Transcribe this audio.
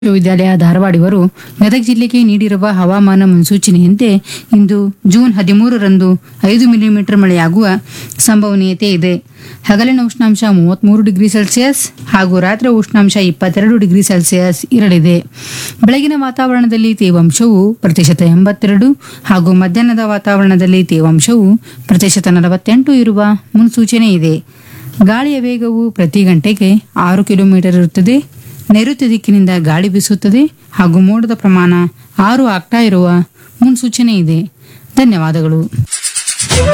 ವಿಶ್ವವಿದ್ಯಾಲಯ ಧಾರವಾಡ ಇವರು ಗದಗ ಜಿಲ್ಲೆಗೆ ನೀಡಿರುವ ಹವಾಮಾನ ಮುನ್ಸೂಚನೆಯಂತೆ ಇಂದು ಜೂನ್ ಹದಿಮೂರರಂದು ಐದು ಮಿಲಿಮೀಟರ್ ಮಳೆಯಾಗುವ ಸಂಭವನೀಯತೆ ಇದೆ ಹಗಲಿನ ಉಷ್ಣಾಂಶ ಮೂವತ್ಮೂರು ಡಿಗ್ರಿ ಸೆಲ್ಸಿಯಸ್ ಹಾಗೂ ರಾತ್ರಿ ಉಷ್ಣಾಂಶ ಇಪ್ಪತ್ತೆರಡು ಡಿಗ್ರಿ ಸೆಲ್ಸಿಯಸ್ ಇರಲಿದೆ ಬೆಳಗಿನ ವಾತಾವರಣದಲ್ಲಿ ತೇವಾಂಶವು ಪ್ರತಿಶತ ಎಂಬತ್ತೆರಡು ಹಾಗೂ ಮಧ್ಯಾಹ್ನದ ವಾತಾವರಣದಲ್ಲಿ ತೇವಾಂಶವು ಪ್ರತಿಶತ ನಲವತ್ತೆಂಟು ಇರುವ ಮುನ್ಸೂಚನೆ ಇದೆ ಗಾಳಿಯ ವೇಗವು ಪ್ರತಿ ಗಂಟೆಗೆ ಆರು ಕಿಲೋಮೀಟರ್ ಇರುತ್ತದೆ ನೈಋತ್ಯ ದಿಕ್ಕಿನಿಂದ ಗಾಳಿ ಬೀಸುತ್ತದೆ ಹಾಗೂ ಮೋಡದ ಪ್ರಮಾಣ ಆರು ಆಗ್ತಾ ಇರುವ ಮುನ್ಸೂಚನೆ ಇದೆ ಧನ್ಯವಾದಗಳು